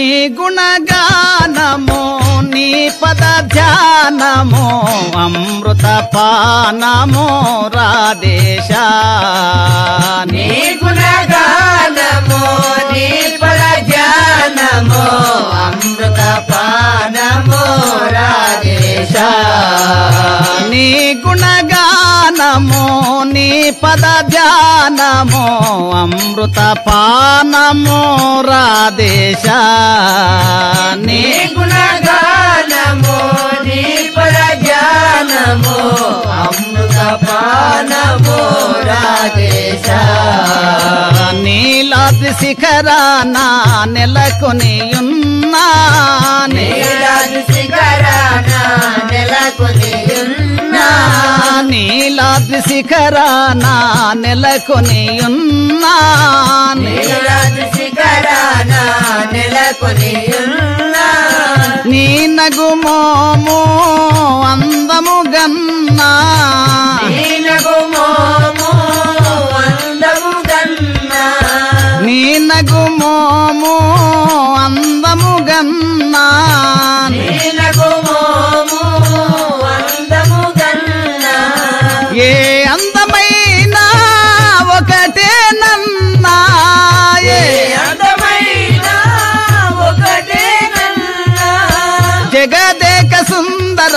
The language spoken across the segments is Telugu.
గుణగానము నీ పద ధ్యానము అమృత పానము రాధేశ నీ గుణగానము నీ పద ధ్యానము అమృత పానము రాజేశ నీ గుణగానము నీ పద ధ్యానము అమృత పానము రాధేశ నీ నీ గుణగానము నీ పద ధ్యానము అమృత పానము రాజేశ నీలాద్రి శిఖరాన నెలకొని ఉన్నా నీరాజు శిఖరాన నెలకొని ఉన్నా నీలాద్రి శిఖరాన నెలకొని ఉన్నా నీరాజు శిఖరాన నెలకొని ఉన్నా నీ నగుమోము అందము గన్నా నీనగు మోము అందము గన్నా నీ నగుమోము అందము గన్నా నీనగు మోము అందము గన్నా ఏ అందమైన ఒకటే నన్నా ఏ ఏ అందమైన ఒకటే నన్నా జగదేక సుందర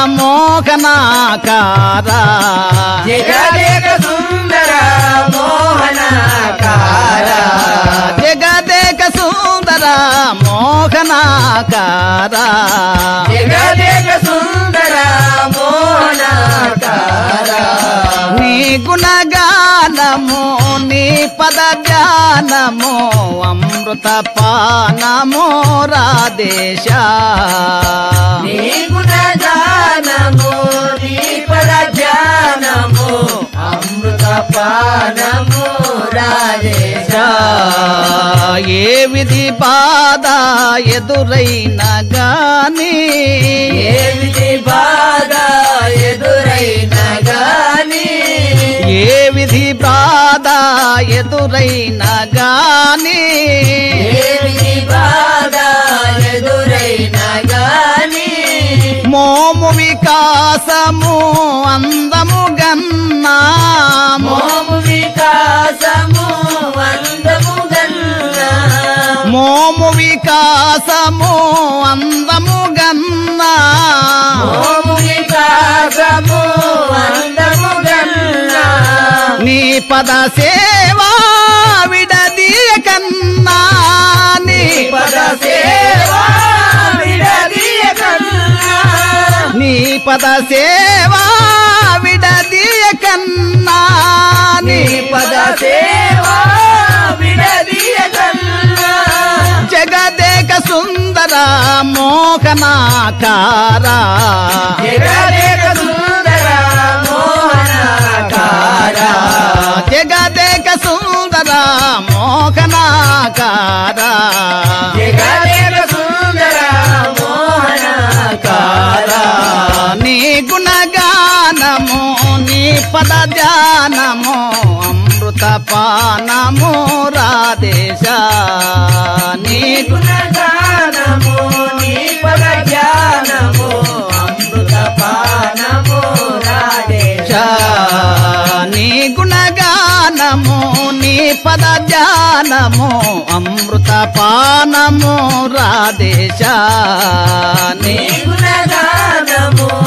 మోహనాకార జగదేక సుందర మోహనాకార జగదేక సుందర మోహనాకార జగదేక సుందర మోహనాకార నీ గుణగానము నీ పద ధ్యానము అమృత పానము రాధేశ నీ గుణగానము నీ పద ధ్యానము అమృత పానము రాజేశ ఏ విధి బాధ ఎదురైన గాని ఏ విధి బాధ ఎదురైన గాని ఏ విధి బాధ ఎదురైన గాని ఏ విధి బాధ ఎదురైన గాని మోము వికాసము అందము గన్నా మోము వికాసము అందము గన్నా మోము వికాసము అందము గన్నా మోము వికాసము అందము గన్నా నీ పద సేవా విడదీయ కన్నా నీ పద సేవా విడదీయ కన్నా నీ పద సేవా విడదీయ కన్నా నీ నీ పద సేవా విడదీయ కన్నా జగదేక సుందర మోహనాకార జగదేక సుందర మోహనాకార జగదేక సుందర మోహనాకార జగదేక సుందర మోహనాకార నీ గుణగానము నీ పద ధ్యానము అమృత పానము రాధేశ నీ గుణగానము నీ పద ధ్యానము అమృత పానము రాజేశ నీ గుణగానము నీ పద ధ్యానము అమృత పానము రాధేశ నీ నీ గుణగానము